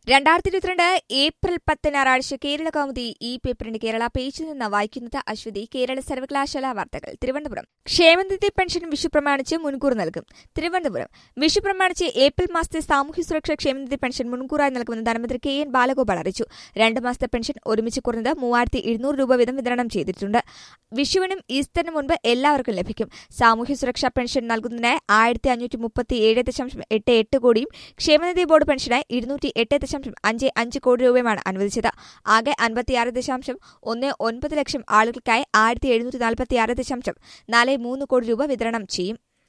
രണ്ടായിരത്തി ഇരുപത്തിരണ്ട് ഏപ്രിൽ പത്ത് ഞായറാഴ്ച കേരള കൗമുദി ഈ പേപ്പറിന്റെ കേരള പേജിൽ നിന്ന് വായിക്കുന്നത് അശ്വതി കേരള സർവകലാശാല വാർത്തകൾ തിരുവനന്തപുരം ക്ഷേമനിധി പെൻഷൻ വിഷു പ്രമാണിച്ച് മുൻകൂർ നൽകും തിരുവനന്തപുരം വിഷു പ്രമാണിച്ച് ഏപ്രിൽ മാസത്തെ സാമൂഹ്യ സുരക്ഷാ ക്ഷേമനിധി പെൻഷൻ മുൻകൂറായി നൽകുമെന്ന് ധനമന്ത്രി കെ എൻ ബാലഗോപാൽ അറിയിച്ചു രണ്ട് മാസത്തെ പെൻഷൻ ഒരുമിച്ച് കുറഞ്ഞത് മൂവായിരത്തി എഴുന്നൂറ് രൂപ വീതം വിതരണം ചെയ്തിട്ടുണ്ട് വിഷുവിനും ഈസ്റ്ററിനും മുൻപ് എല്ലാവർക്കും ലഭിക്കും സാമൂഹ്യ സുരക്ഷാ പെൻഷൻ നൽകുന്നതിനായി ആയിരത്തി അഞ്ഞൂറ്റി മുപ്പത്തി ഏഴ് ദശാംശം എട്ട് എട്ട് കോടിയും ക്ഷേമനിധി ബോർഡ് പെൻഷനായി ഇരുന്നൂറ്റി എട്ട് ദശാംശം അഞ്ച് അഞ്ച് കോടി രൂപയുമാണ് അനുവദിച്ചത് ആകെ അൻപത്തിയാറ് ദശാംശം ഒന്ന് ഒൻപത് ലക്ഷം ആളുകൾക്കായി ആയിരത്തി എഴുന്നൂറ്റി നാൽപ്പത്തിയാറ് ദശാംശം നാല് മൂന്ന് കോടി രൂപ വിതരണം ചെയ്യും